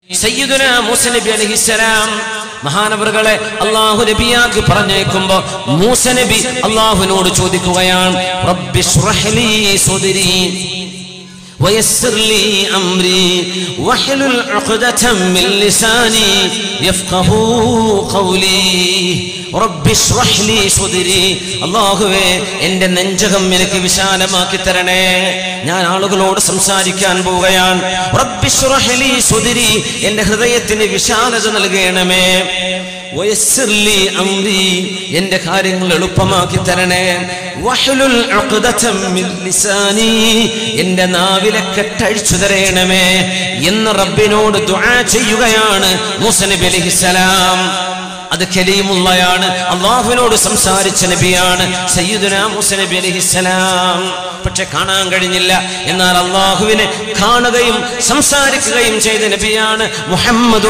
സയ്യിദുന മൂസ നബി അലൈഹിസ്സലാം മഹാനവറുകളെ അള്ളാഹു നബിയാക്കി പറഞ്ഞേക്കുമ്പോ മൂസ നബി അള്ളാഹുവിനോട് ചോദിക്കുകയാണ് റബ്ബിശ്റഹ് ലീ സ്വദ്രി ويسر لي أمري واحلل عقدة من لساني يفقه قولي رب اشرح لي صدري അള്ളാഹുവേ എന്റെ നെഞ്ചകം എനിക്ക് വിശാലമാക്കി തരണേ ഞാൻ ആളുകളോട് സംസാരിക്കാൻ പോവുകയാണ് റബ്ബി ഇശ്റഹ് ലി സ്വദ്രി എന്റെ ഹൃദയത്തിന് വിശാലത നൽകണമേ വയസ്സിർ ലി അംരി എന്റെ കാര്യങ്ങൾ എളുപ്പമാക്കി തരണേ വഹ്ലുൽ ഉഖ്ദതം മിൻ ലിസാനി എന്റെ നാവിലെ കെട്ടഴിച്ചു തരണമേ എന്ന് റബ്ബിനോട് ദുആ ചെയ്യുകയാണ് മൂസ നബി അലൈഹിസ്സലാം അത് കലീമുള്ളയാണ് അള്ളാഹുവിനോട് സംസാരിച്ച നബിയാണ് സയ്യിദുന മൂസ നബി അലൈഹിസ്സലാം പക്ഷെ കാണാൻ കഴിഞ്ഞില്ല എന്നാൽ അള്ളാഹുവിനെ കാണുകയും സംസാരിക്കുകയും ചെയ്ത നബിയാണ് മുഹമ്മദ്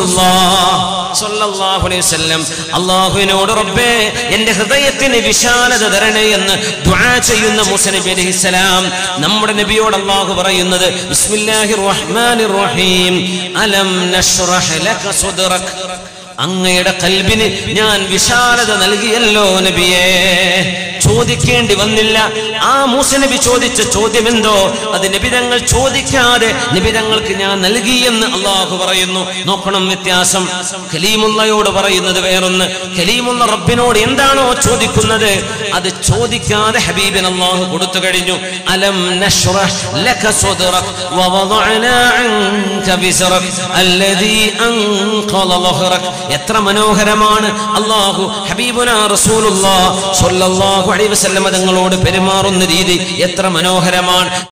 റസൂലുള്ളാഹി അള്ളാഹുവിനോട് റബ്ബേ എന്റെ ഹൃദയത്തിന് വിശാലത തരണേ എന്ന് ദുആ ചെയ്യുന്ന മൂസ നബി അലൈഹിസ്സലാം നമ്മുടെ നബിയോട് അള്ളാഹു പറയുന്നത് ബിസ്മില്ലാഹിർ റഹ്മാനിർ റഹീം അലം നശ്റഹ് ലക സുദ്റക് അങ്ങയുടെ കൽബിന് ഞാൻ വിശാലത നൽകിയല്ലോ നബിയേ ചോദിക്കേണ്ടി വന്നില്ല ആ മൂസ നബി ചോദിച്ച ചോദ്യം എന്തോ അത് നിബിതങ്ങൾ ചോദിക്കാതെ നിബിതങ്ങൾക്ക് ഞാൻ നൽകിയെന്ന് അള്ളാഹു പറയുന്നു നോക്കണം വ്യത്യാസം ഖലീമുള്ളയോട് പറയുന്നത് വേറൊന്ന് ഖലീമുള്ള റബ്ബിനോട് എന്താണോ ചോദിക്കുന്നത് അത് ചോദിക്കാതെ ഹബീബിന് അള്ളാഹു കൊടുത്തു കഴിഞ്ഞു അലം നശ്റഹ് ലക സുദ്റക് വവദഅനാ അൻക വിസ്റക് അല്ലദീ അൻഖള ളഹ്റക് എത്ര മനോഹരമാണ് അള്ളാഹു ഹബീബുന റസൂലുള്ളാഹ് സ്വല്ലല്ലാഹു അലൈഹി വസല്ലം തങ്ങളോട് പെരുമാറുന്ന രീതി എത്ര മനോഹരമാണ്